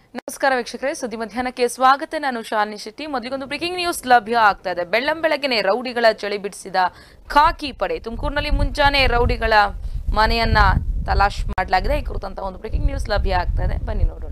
ನಮಸ್ಕಾರ ವೀಕ್ಷಕರೇ ಸುದ್ದಿ ಮಧ್ಯಾಹ್ನಕ್ಕೆ ಸ್ವಾಗತ ನಾನು ಶಾಲಿನಿ ಶೆಟ್ಟಿ ಮೊದಲಿಗೊಂದು ಬ್ರೇಕಿಂಗ್ ನ್ಯೂಸ್ ಲಭ್ಯ ಆಗ್ತಾ ಇದೆ ಬೆಳ್ಳಂ ಬೆಳಗ್ಗೆನೆ ರೌಡಿಗಳ ಚಳಿ ಬಿಡಿಸಿದ ಖಾಕಿ ಪಡೆ ತುಮಕೂರಿನಲ್ಲಿ ಮುಂಜಾನೆ ರೌಡಿಗಳ ಮನೆಯನ್ನ ತಲಾಶ್ ಮಾಡಲಾಗಿದೆ ಈ ಕುರಿತಂತ ಒಂದು ಬ್ರೇಕಿಂಗ್ ನ್ಯೂಸ್ ಲಭ್ಯ ಆಗ್ತಾ ಇದೆ ಬನ್ನಿ ನೋಡೋಣ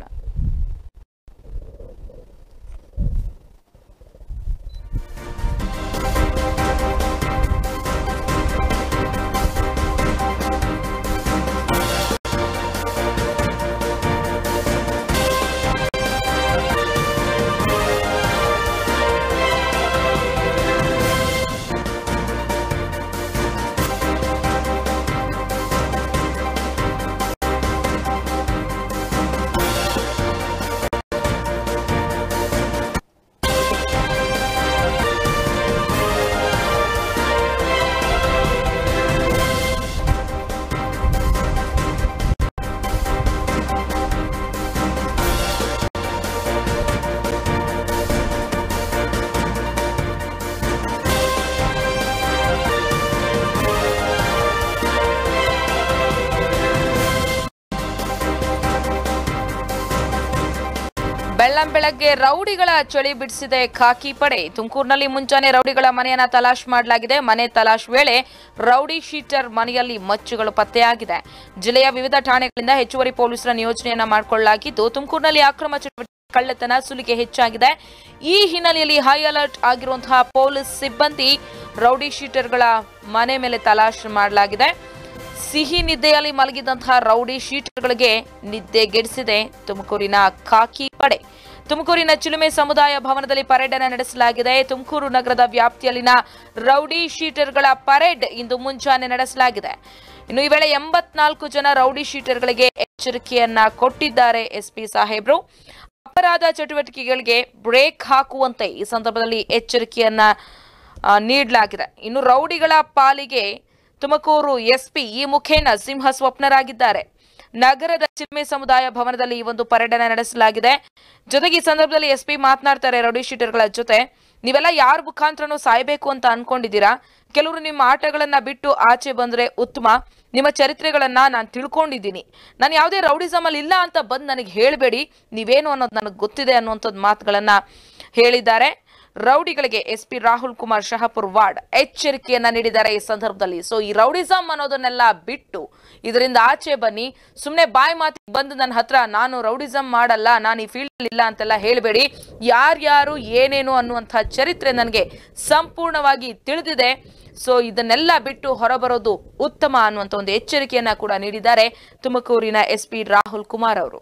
ಬೆಳ್ಳಂ ಬೆಳಗ್ಗೆ ರೌಡಿಗಳ ಚಳಿ ಬಿಡಿಸಿದೆ ಖಾಕಿ ಪಡೆ ತುಮಕೂರಿನಲ್ಲಿ ಮುಂಜಾನೆ ರೌಡಿಗಳ ಮನೆಯನ್ನ ತಲಾಶ್ ಮಾಡಲಾಗಿದೆ ಮನೆ ತಲಾಶ್ ವೇಳೆ ರೌಡಿ ಶೀಟರ್ ಮನೆಯಲ್ಲಿ ಮಚ್ಚುಗಳು ಪತ್ತೆಯಾಗಿದೆ ಜಿಲ್ಲೆಯ ವಿವಿಧ ಠಾಣೆಗಳಿಂದ ಹೆಚ್ಚುವರಿ ಪೊಲೀಸರ ನಿಯೋಜನೆಯನ್ನ ಮಾಡಿಕೊಳ್ಳಲಾಗಿದ್ದು ತುಮಕೂರಿನಲ್ಲಿ ಅಕ್ರಮ ಚಟುವಟಿಕೆ ಕಳ್ಳತನ ಸುಲಿಗೆ ಹೆಚ್ಚಾಗಿದೆ ಈ ಹಿನ್ನೆಲೆಯಲ್ಲಿ ಹೈ ಅಲರ್ಟ್ ಆಗಿರುವಂತಹ ಪೊಲೀಸ್ ಸಿಬ್ಬಂದಿ ರೌಡಿ ಶೀಟರ್ಗಳ ಮನೆ ಮೇಲೆ ತಲಾಶ್ ಮಾಡಲಾಗಿದೆ ಸಿಹಿ ನಿದ್ದೆಯಲ್ಲಿ ಮಲಗಿದಂತಹ ರೌಡಿ ಶೀಟರ್ಗಳಿಗೆ ನಿದ್ದೆಗೆಡಿಸಿದೆ ತುಮಕೂರಿನ ಖಾಕಿ ಪಡೆ ತುಮಕೂರಿನ ಚಿಲುಮೆ ಸಮುದಾಯ ಭವನದಲ್ಲಿ ಪರೇಡ್ ಅನ್ನು ನಡೆಸಲಾಗಿದೆ ತುಮಕೂರು ನಗರದ ವ್ಯಾಪ್ತಿಯಲ್ಲಿನ ರೌಡಿ ಶೀಟರ್ಗಳ ಪರೇಡ್ ಇಂದು ಮುಂಜಾನೆ ನಡೆಸಲಾಗಿದೆ ಇನ್ನು ಈ ವೇಳೆ ಎಂಬತ್ನಾಲ್ಕು ಜನ ರೌಡಿ ಶೀಟರ್ಗಳಿಗೆ ಎಚ್ಚರಿಕೆಯನ್ನ ಕೊಟ್ಟಿದ್ದಾರೆ ಎಸ್ಪಿ ಸಾಹೇಬ್ರು ಅಪರಾಧ ಚಟುವಟಿಕೆಗಳಿಗೆ ಬ್ರೇಕ್ ಹಾಕುವಂತೆ ಈ ಸಂದರ್ಭದಲ್ಲಿ ಎಚ್ಚರಿಕೆಯನ್ನ ಆ, ನೀಡಲಾಗಿದೆ ಇನ್ನು ರೌಡಿಗಳ ಪಾಲಿಗೆ ತುಮಕೂರು ಎಸ್ಪಿ ಈ ಮುಖೇನ ಸಿಂಹ ಸ್ವಪ್ನರಾಗಿದ್ದಾರೆ ನಗರದ ಚಿಲ್ಮೆ ಸಮುದಾಯ ಭವನದಲ್ಲಿ ಈ ಒಂದು ಪರ್ಯಟನೆ ನಡೆಸಲಾಗಿದೆ ಜೊತೆಗೆ ಈ ಸಂದರ್ಭದಲ್ಲಿ ಎಸ್ಪಿ ಮಾತನಾಡ್ತಾರೆ ರೌಡಿ ಶೀಟರ್ಗಳ ಜೊತೆ ನೀವೆಲ್ಲ ಯಾರ ಮುಖಾಂತರನೂ ಸಾಯ್ಬೇಕು ಅಂತ ಅನ್ಕೊಂಡಿದ್ದೀರಾ ಕೆಲವರು ನಿಮ್ಮ ಆಟಗಳನ್ನ ಬಿಟ್ಟು ಆಚೆ ಬಂದ್ರೆ ಉತ್ತಮ ನಿಮ್ಮ ಚರಿತ್ರೆಗಳನ್ನ ನಾನು ತಿಳ್ಕೊಂಡಿದ್ದೀನಿ ನಾನು ಯಾವುದೇ ರೌಡಿಸಮ್ ಅಲ್ಲಿ ಇಲ್ಲ ಅಂತ ಬಂದು ನನಗೆ ಹೇಳಬೇಡಿ ನೀವೇನು ಅನ್ನೋದು ನನಗೆ ಗೊತ್ತಿದೆ ಅನ್ನುವಂಥದ್ದು ಮಾತುಗಳನ್ನ ಹೇಳಿದ್ದಾರೆ ರೌಡಿಗಳಿಗೆ S P Rahul Kumar Shahapurwad ಎಚ್ಚರಿಕೆಯನ್ನ ನೀಡಿದ್ದಾರೆ ಈ ಸಂದರ್ಭದಲ್ಲಿ ಸೊ ಈ ರೌಡಿಸಮ್ ಅನ್ನೋದನ್ನೆಲ್ಲ ಬಿಟ್ಟು ಇದರಿಂದ ಆಚೆ ಬನ್ನಿ ಸುಮ್ಮನೆ ಬಾಯಿ ಮಾತಿಗೆ ಬಂದು ನನ್ನ ಹತ್ರ ನಾನು ರೌಡಿಸಮ್ ಮಾಡಲ್ಲ ನಾನು ಈ ಫೀಲ್ಡ್ ಇಲ್ಲ ಅಂತೆಲ್ಲ ಹೇಳಬೇಡಿ ಯಾರ್ಯಾರು ಏನೇನು ಅನ್ನುವಂಥ ಚರಿತ್ರೆ ನನಗೆ ಸಂಪೂರ್ಣವಾಗಿ ತಿಳಿದಿದೆ ಸೊ ಇದನ್ನೆಲ್ಲ ಬಿಟ್ಟು ಹೊರಬರೋದು ಉತ್ತಮ ಅನ್ನುವಂಥ ಒಂದು ಎಚ್ಚರಿಕೆಯನ್ನ ಕೂಡ ನೀಡಿದ್ದಾರೆ ತುಮಕೂರಿನ ಎಸ್ ಪಿ ರಾಹುಲ್ ಕುಮಾರ್ ಅವರು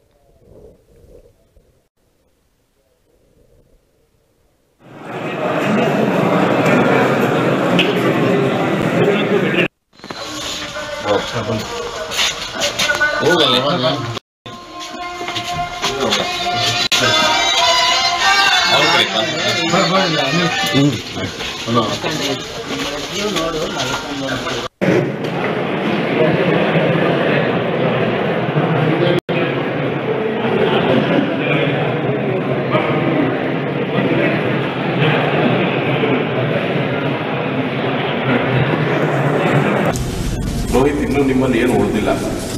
ಹೋಗಲ್ಲ ಅವ್ರ ಕಡೆ ರೋಹಿತ್ ಇನ್ನೂ ನಿಮ್ಮಲ್ಲಿ ಏನು ಉಳಿದಿಲ್ಲ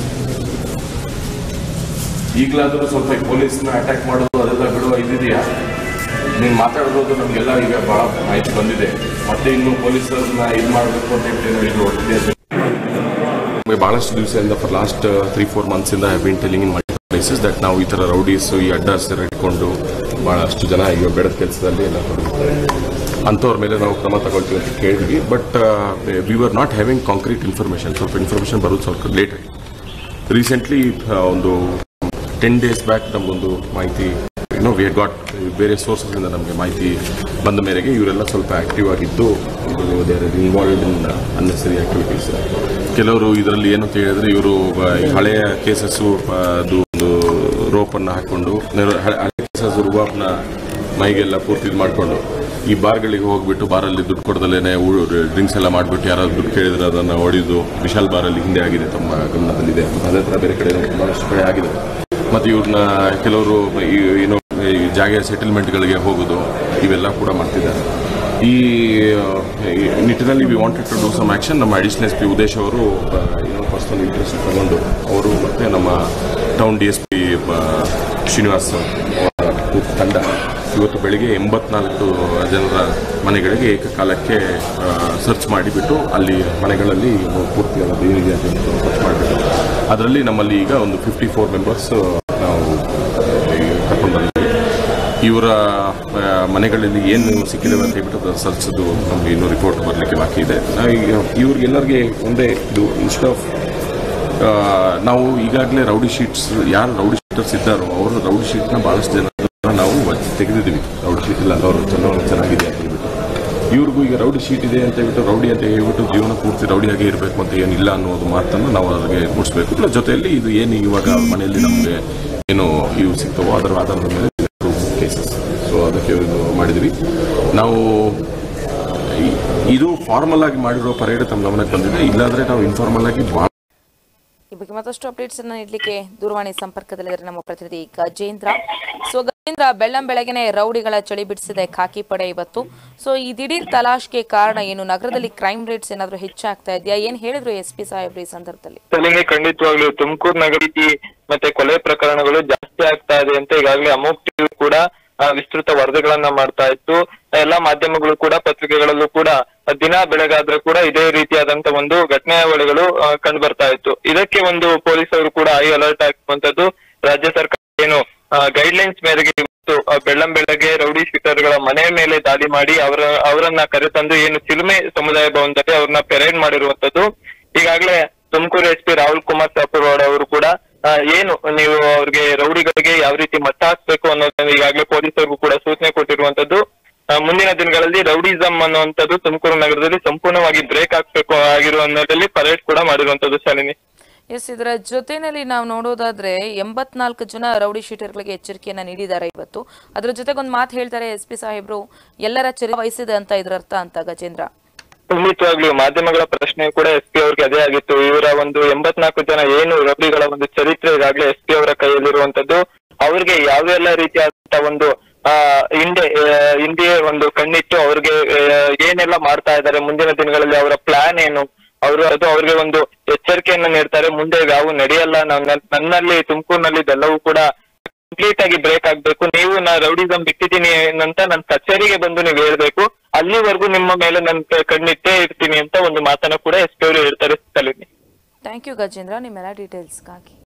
ಈಗಲಾದರೂ ಸ್ವಲ್ಪ ಈ ಪೊಲೀಸ್ನ ಅಟ್ಯಾಕ್ ಮಾಡೋದು ಅದೆಲ್ಲ ಬಿಡುವ ಇದಿದೆಯಾ ನೀನು ಮಾತಾಡೋದು ನಮಗೆಲ್ಲ ಈಗ ಭಾಳ ಮಾಹಿತಿ ಬಂದಿದೆ ಮತ್ತೆ ಇನ್ನು ಪೊಲೀಸರನ್ನ ಇದು ಮಾಡಬೇಕು ಅಂತ ಹೇಳಿ ಇದು ಹೊರಟಿದೆ ನಮಗೆ ಭಾಳಷ್ಟು ದಿವಸದಿಂದ ಫಾರ್ ಲಾಸ್ಟ್ ತ್ರೀ ಫೋರ್ ಮಂತ್ಸಿಂದ have been telling in multi places that ನಾವು ಈ ಥರ ರೌಡೀಸ್ ಈ ಅಡ್ಡ ಹೆಸರು ಇಟ್ಕೊಂಡು ಭಾಳಷ್ಟು ಜನ ಈಗ ಬೆಳೆದ ಕೆಲಸದಲ್ಲಿ ಎಲ್ಲ ತೊಡಗಿದ್ದಾರೆ ಅಂಥವ್ರ ಮೇಲೆ ನಾವು ಕ್ರಮ ತಗೊಳ್ತೀವಿ ಅಂತ ಕೇಳಿದ್ವಿ but we are not having concrete information ಸ್ವಲ್ಪ ಇನ್ಫಾರ್ಮೇಷನ್ ಬರೋದು ಸ್ವಲ್ಪ ಲೇಟ್ ಆಗಿ ರೀಸೆಂಟ್ಲಿ ಒಂದು ಟೆನ್ ಡೇಸ್ ಬ್ಯಾಕ್ ನಮಗೊಂದು ಮಾಹಿತಿ ಏನೋ ವಿ ಗಾಟ್ ಬೇರೆ ಸೋರ್ಸಸ್ನಿಂದ ನಮಗೆ ಮಾಹಿತಿ ಬಂದ ಮೇರೆಗೆ ಇವರೆಲ್ಲ ಸ್ವಲ್ಪ ಆಕ್ಟಿವ್ ಆಗಿದ್ದು they're involved in unnecessary activities ಕೆಲವರು ಇದರಲ್ಲಿ ಏನು ಅಂತ ಹೇಳಿದ್ರೆ ಇವರು ಹಳೆಯ ಕೇಸಸ್ಸು ಅದು ಒಂದು ರೋಪನ್ನು ಹಾಕೊಂಡು ನೆರ- ಹಳೆ ಹಳೆ ಕೇಸಸ್ ರುಬಾಬ್ನ ಮೈಗೆಲ್ಲ ಪೂರ್ತಿ ಇದು ಮಾಡಿಕೊಂಡು ಈ ಬಾರ್ಗಳಿಗೆ ಹೋಗ್ಬಿಟ್ಟು ಬಾರಲ್ಲಿ ದುಡ್ಡು ಕೊಡದಲ್ಲೇ ಡ್ರಿಂಕ್ಸ್ ಎಲ್ಲ ಮಾಡಿಬಿಟ್ಟು ಯಾರಾದ್ರು ದುಡ್ಡು ಕೇಳಿದ್ರೆ ಅದನ್ನು ಹೊಡೆದು ವಿಶಾಲ್ ಬಾರಲ್ಲಿ ಹಿಂದೆ ಆಗಿದೆ ತಮ್ಮ ಗಮನದಲ್ಲಿದೆ ಅದೇ ಥರ ಬೇರೆ ಕಡೆ ಭಾಳಷ್ಟು ಕಡೆ ಆಗಿದೆ ಮತ್ತು ಇವ್ರನ್ನ ಕೆಲವರು ಈ ಏನು ಈ ಜಾಗ ಸೆಟಲ್ಮೆಂಟ್ಗಳಿಗೆ ಹೋಗೋದು ಇವೆಲ್ಲ ಕೂಡ ಮಾಡ್ತಿದ್ದಾರೆ ಈ ಆ, ಈ ನಿಟ್ಟಿನಲ್ಲಿ we wanted to do some action ನಮ್ಮ ಅಡಿಷನಲ್ ಎಸ್ ಪಿ ಉದೇಶ್ ಅವರು ಏನೋ ಪರ್ಸನಲ್ ಇಂಟ್ರೆಸ್ಟ್ ತಗೊಂಡು ಅವರು ಮತ್ತು ನಮ್ಮ town D S P Srinivas ಅವರ ತಂಡ ಇವತ್ತು ಬೆಳಿಗ್ಗೆ ಎಂಬತ್ನಾಲ್ಕು ಜನರ ಮನೆಗಳಿಗೆ ಏಕಕಾಲಕ್ಕೆ ಸರ್ಚ್ ಮಾಡಿಬಿಟ್ಟು ಅಲ್ಲಿ ಮನೆಗಳಲ್ಲಿ ಪೂರ್ತಿಯಾದ ಏನಿದೆ ಅಂತ ಸರ್ಚ್ ಮಾಡಿಬಿಟ್ಟು ಅದರಲ್ಲಿ ನಮ್ಮಲ್ಲಿ ಈಗ ಒಂದು ಫಿಫ್ಟಿ ಫೋರ್ ಮೆಂಬರ್ಸ್ ನಾವು ಈಗ ಕರ್ಕೊಂಡು ಬಂದಿದ್ದೀವಿ ಇವರ ಆ, ಮನೆಗಳಲ್ಲಿ ಏನು ಸಿಕ್ಕಿದೆ ಅಂತ ಹೇಳ್ಬಿಟ್ಟು ಸರ್ಚದು ನಮಗೆ ಇನ್ನೂ ರಿಪೋರ್ಟ್ ಬರಲಿಕ್ಕೆ ಬಾಕಿ ಇದೆ ನಾವು ಈಗ ಇವ್ರಿಗೆಲ್ಲರಿಗೆ ಒಂದೇ ಇದು ಇನ್ಸ್ಟ್ ಆಫ್ ನಾವು ಈಗಾಗಲೇ ರೌಡಿ ಶೀಟ್ಸ್ ಯಾರು ರೌಡಿ ಶೀಟರ್ಸ್ ಇದ್ದಾರೋ ಅವರು ರೌಡಿ ಶೀಟ್ನ ಭಾಳಷ್ಟು ಜನ ನಾವು ತೆಗೆದಿದ್ದೀವಿ ರೌಡಿ ಶೀಟ್ ಇಲ್ಲ ಅವರು ಚೆನ್ನಾಗಿ ಚೆನ್ನಾಗಿದೆ ಅಂತ ಹೇಳ್ಬಿಟ್ಟು ಇವ್ರಿಗೂ ಈಗ ರೌಡಿ ಶೀಟ್ ಇದೆ ಅಂತ ಹೇಳ್ಬಿಟ್ಟು ರೌಡಿ ಅಂತ ಹೇಳ್ಬಿಟ್ಟು ಜೀವನ ಪೂರ್ತಿ ರೌಡಿಯಾಗಿ ಇರಬೇಕು ಅಂತ ಏನಿಲ್ಲ ಅನ್ನೋದು ಮಾತನ್ನು ನಾವು ಅವ್ರಿಗೆ ಮೂಡಿಸ್ಬೇಕು ಪ್ಲಸ್ ಜೊತೆಯಲ್ಲಿ ಇದು ಏನು ಇವಾಗ ಮನೆಯಲ್ಲಿ ನಮಗೆ ಏನು ಇವು ಸಿಗ್ತವೋ ಅದರ ಆಧಾರದ ಮೇಲೆ ಕೇಸಸ್ ಸೊ ಅದಕ್ಕೆ ಇದು ಮಾಡಿದ್ವಿ ನಾವು ಈ- ಇದು ಫಾರ್ಮಲ್ ಆಗಿ ಮಾಡಿರೋ ಪರೇಡ್ ತಮ್ಮ ಗಮನಕ್ಕೆ ಬಂದಿದೆ ಇಲ್ಲಾಂದ್ರೆ ನಾವು ಇನ್ಫಾರ್ಮಲ್ ಆಗಿ ಭಾಳ ಈ ಬಗ್ಗೆ ಮತ್ತಷ್ಟು ಅಪ್ಡೇಟ್ಸ್ ಅನ್ನ ನೀಡಲಿಕ್ಕೆ ದೂರವಾಣಿ ಸಂಪರ್ಕದಲ್ಲಿದ್ದಾರೆ ನಮ್ಮ ಪ್ರತಿನಿಧಿ ಗಜೇಂದ್ರ ಸೊ ಗಜೇಂದ್ರ ಬೆಳ್ಳಂ ಬೆಳಗ್ಗೆನೆ ರೌಡಿಗಳ ಚಳಿ ಬಿಡಿಸಿದೆ ಖಾಕಿ ಪಡೆ ಇವತ್ತು ಸೊ ಈ ದಿಢೀರ್ ತಲಾಶ್ಗೆ ಕಾರಣ ಏನು ನಗರದಲ್ಲಿ ಕ್ರೈಮ್ ರೇಟ್ಸ್ ಏನಾದರೂ ಹೆಚ್ಚಾಗ್ತಾ ಇದೆಯಾ ಏನ್ ಹೇಳಿದ್ರು ಎಸ್ ಪಿ ಸಾಹೇಬ್ರು ಈ ಸಂದರ್ಭದಲ್ಲಿ ಸಲಿಂಗೆ ಖಂಡಿತವಾಗ್ಲೂ ತುಮಕೂರು ನಗರ ರೀತಿ ಮತ್ತೆ ಕೊಲೆ ಪ್ರಕರಣಗಳು ಜಾಸ್ತಿ ಆಗ್ತಾ ಇದೆ ಅಂತ ಈಗಾಗಲೇ ಅಮೋಕ್ ಟಿವಿ ಕೂಡ ಆ, ವಿಸ್ತೃತ ವರದಿಗಳನ್ನ ಮಾಡ್ತಾ ಇತ್ತು ಎಲ್ಲಾ ಮಾಧ್ಯಮಗಳು ಕೂಡ ಪತ್ರಿಕೆಗಳಲ್ಲೂ ಕೂಡ ದಿನ ಬೆಳಗಾದ್ರೆ ಕೂಡ ಇದೇ ರೀತಿಯಾದಂತ ಒಂದು ಘಟನಾವಳಿಗಳು ಕಂಡು ಬರ್ತಾ ಇತ್ತು ಇದಕ್ಕೆ ಒಂದು ಪೊಲೀಸರು ಕೂಡ ಐ ಅಲರ್ಟ್ ಹಾಕುವಂತದ್ದು ರಾಜ್ಯ ಸರ್ಕಾರ ಏನು ಗೈಡ್ ಲೈನ್ಸ್ ಮೇರೆಗೆ ಇವತ್ತು ಆ, ಬೆಳ್ಳಂ ಬೆಳಗ್ಗೆ ರೌಡಿ ಶೀಟರ್ಗಳ ಮನೆ ಮೇಲೆ ದಾಳಿ ಮಾಡಿ ಅವರ ಅವರನ್ನ ಕರೆತಂದು ಏನು ಚಿಲುಮೆ ಸಮುದಾಯ ಭವನದಲ್ಲಿ ಅವ್ರನ್ನ ಪೆರೇಡ್ ಮಾಡಿರುವಂತದ್ದು ಈಗಾಗಲೇ ತುಮಕೂರು ಎಸ್ ಪಿ ರಾಹುಲ್ ಕುಮಾರ್ ಸಾಪುರವಾಡ್ ಅವರು ಕೂಡ ಆ, ಏನು ನೀವು ಅವ್ರಿಗೆ ರೌಡಿಗಳಿಗೆ ಯಾವ ರೀತಿ ಮಟ್ಟ ಹಾಕ್ಬೇಕು ಅನ್ನೋದನ್ನ ಈಗಾಗಲೇ ಪೊಲೀಸರಿಗೂ ಕೂಡ ಸೂಚನೆ ಕೊಟ್ಟಿರುವಂತದ್ದು ಆ, ಮುಂದಿನ ದಿನಗಳಲ್ಲಿ ರೌಡಿಸಂ ಅನ್ನುವಂಥದ್ದು ತುಮಕೂರು ನಗರದಲ್ಲಿ ಸಂಪೂರ್ಣವಾಗಿ ಬ್ರೇಕ್ ಹಾಕ್ಬೇಕು ಆಗಿರುವ ಅನ್ನೋದ್ರಲ್ಲಿ ಪರೇಡ್ ಕೂಡ ಮಾಡಿರುವಂತದ್ದು ಶಾಲಿನಿ ಎಸ್ ಇದರ ಜೊತೆನಲ್ಲಿ ನಾವು ನೋಡೋದಾದ್ರೆ ಎಂಬತ್ನಾಲ್ಕು ಜನ ರೌಡಿ ಶೀಟರ್ಗಳಿಗೆ ಎಚ್ಚರಿಕೆಯನ್ನ ನೀಡಿದ್ದಾರೆ ಇವತ್ತು ಅದ್ರ ಜೊತೆಗೆ ಒಂದು ಮಾತು ಹೇಳ್ತಾರೆ ಎಸ್ ಪಿ ಸಾಹೇಬ್ರು ಎಲ್ಲರ ಚರಿ ವಹಿಸಿದೆ ಅಂತ ಇದ್ರ ಅರ್ಥ ಅಂತ ಗಜೇಂದ್ರ ಖಂಡಿತವಾಗ್ಲೂ ಮಾಧ್ಯಮಗಳ ಪ್ರಶ್ನೆ ಕೂಡ ಎಸ್ ಪಿ ಅವ್ರಿಗೆ ಅದೇ ಆಗಿತ್ತು ಇವರ ಒಂದು ಎಂಬತ್ನಾಲ್ಕು ಜನ ಏನು ರೌಡಿಗಳ ಒಂದು ಚರಿತ್ರೆ ಈಗಾಗಲೇ ಎಸ್ ಪಿ ಅವರ ಕೈಯಲ್ಲಿರುವಂತದ್ದು ಅವ್ರಿಗೆ ಯಾವೆಲ್ಲ ರೀತಿಯಾದಂತ ಒಂದು ಆ ಹಿಂದೆ ಆ, ಹಿಂದೆ ಒಂದು ಕಣ್ಣಿಟ್ಟು ಅವ್ರಿಗೆ ಆ, ಏನೆಲ್ಲ ಮಾಡ್ತಾ ಇದ್ದಾರೆ ಮುಂದಿನ ದಿನಗಳಲ್ಲಿ ಅವರ ಪ್ಲಾನ್ ಏನು ಅವರು ಅದು ಅವ್ರಿಗೆ ಒಂದು ಎಚ್ಚರಿಕೆಯನ್ನ ನೀಡ್ತಾರೆ ಮುಂದೆ ಯಾವ ನಡೆಯಲ್ಲ ನನ್ನ- ನನ್ನಲ್ಲಿ ತುಮಕೂರಿನಲ್ಲಿ ಇದೆಲ್ಲವೂ ಕೂಡ ಕಂಪ್ಲೀಟ್ ಆಗಿ ಬ್ರೇಕ್ ಆಗ್ಬೇಕು ನೀವು ನಾ ರೌಡಿಸಂ ಬಿಟ್ಟಿದ್ದೀನಿ ಅಂತ ನನ್ನ ಕಚೇರಿಗೆ ಬಂದು ನೀವು ಹೇಳ್ಬೇಕು ಅಲ್ಲಿವರೆಗೂ ನಿಮ್ಮ ಮೇಲೆ ನನ್ನ ಕಣ್ಣಿಟ್ಟೇ ಇರ್ತೀನಿ ಅಂತ ಒಂದು ಮಾತನ್ನ ಕೂಡ ಎಸ್ ಪಿ ಅವರು ಹೇಳ್ತಾರೆ ಸ್ಥಳೀನಿ ಥ್ಯಾಂಕ್ ಯು ಗಜೇಂದ್ರ ನಿಮ್ಮೆಲ್ಲ ಡೀಟೇಲ್ಸ್ಗಾಗಿ